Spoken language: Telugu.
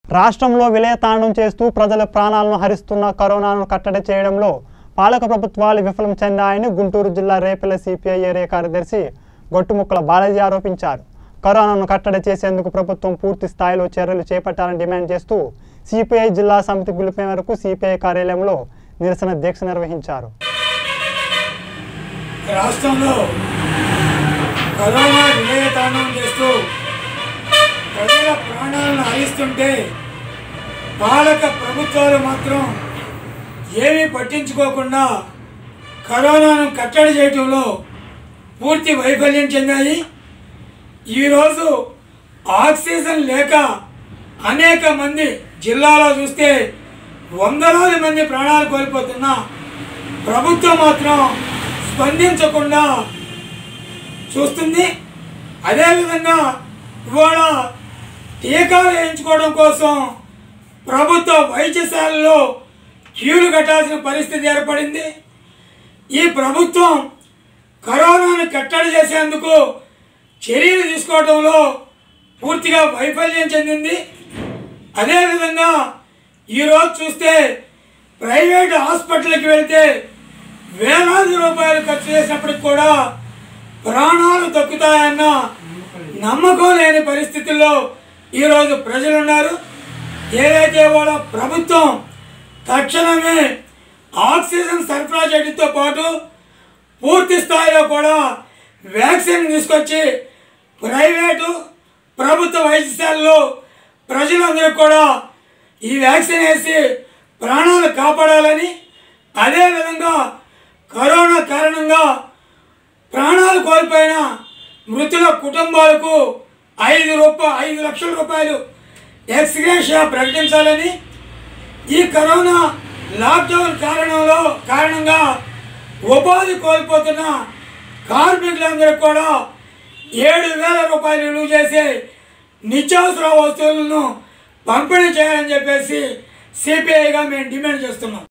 రాష్ట్రంలో విలయతాండం చేస్తూ ప్రజల ప్రాణాలను హరిస్తున్న కరోనాను కట్టడి చేయడంలో పాలక ప్రభుత్వాలు విఫలం చెందాయని గుంటూరు జిల్లా రేపల్ల సిపిఐ ఏరియా కార్యదర్శి గొట్టుముక్కల బాలాజీ ఆరోపించారు కరోనాను కట్టడి చేసేందుకు ప్రభుత్వం పూర్తి స్థాయిలో చర్యలు చేపట్టాలని డిమాండ్ చేస్తూ సిపిఐ జిల్లా సమితి పిలుపు మేరకు సిపిఐ కార్యాలయంలో నిరసన దీక్ష నిర్వహించారు రాష్ట్రంలో కరోనా విలయతాండం చేస్తూ ప్రజల ప్రాణాలను హరిస్తుంటే పాలక ప్రభుత్వాలు మాత్రం ఏమీ పట్టించుకోకుండా కరోనాను కట్టడి చేయడంలో పూర్తి వైఫల్యం చెందాయి ఈరోజు ఆక్సిజన్ లేక అనేక మంది జిల్లాలో చూస్తే వందలాది మంది ప్రాణాలు కోల్పోతున్నా ప్రభుత్వం మాత్రం స్పందించకుండా చూస్తుంది అదేవిధంగా ఇవాళ టీకాలు వేయించుకోవడం కోసం ప్రభుత్వ వైద్యశాలలో క్యూలు కట్టాల్సిన పరిస్థితి ఏర్పడింది ఈ ప్రభుత్వం కరోనాను కట్టడి చేసేందుకు చర్యలు తీసుకోవడంలో పూర్తిగా వైఫల్యం చెందింది అదేవిధంగా ఈరోజు చూస్తే ప్రైవేట్ హాస్పిటల్కి వెళ్తే వేలాది రూపాయలు ఖర్చు చేసినప్పటికి కూడా ప్రాణాలు దక్కుతాయన్న నమ్మకం లేని పరిస్థితుల్లో ఈరోజు ప్రజలు ఉన్నారు ఏదైతే వాళ్ళ ప్రభుత్వం తక్షణమే ఆక్సిజన్ సరఫరా చేయడంతో పాటు పూర్తి స్థాయిలో కూడా వ్యాక్సిన్ తీసుకొచ్చి ప్రైవేటు ప్రభుత్వ వైద్యశాలలో ప్రజలందరూ కూడా ఈ వ్యాక్సిన్ వేసి ప్రాణాలు కాపాడాలని అదేవిధంగా కరోనా కారణంగా ప్రాణాలు కోల్పోయిన మృతుల కుటుంబాలకు ఐదు రూపా ఐదు లక్షల రూపాయలు ఎక్స్గ్రేషియా ప్రకటించాలని ఈ కరోనా లాక్డౌన్ కారణంలో కారణంగా ఉపాధి కోల్పోతున్న కార్మికులందరూ కూడా ఏడు వేల రూపాయలు విలువ చేసే నిత్యావసర వస్తువులను పంపిణీ చేయాలని చెప్పేసి సిపిఐగా మేము డిమాండ్ చేస్తున్నాం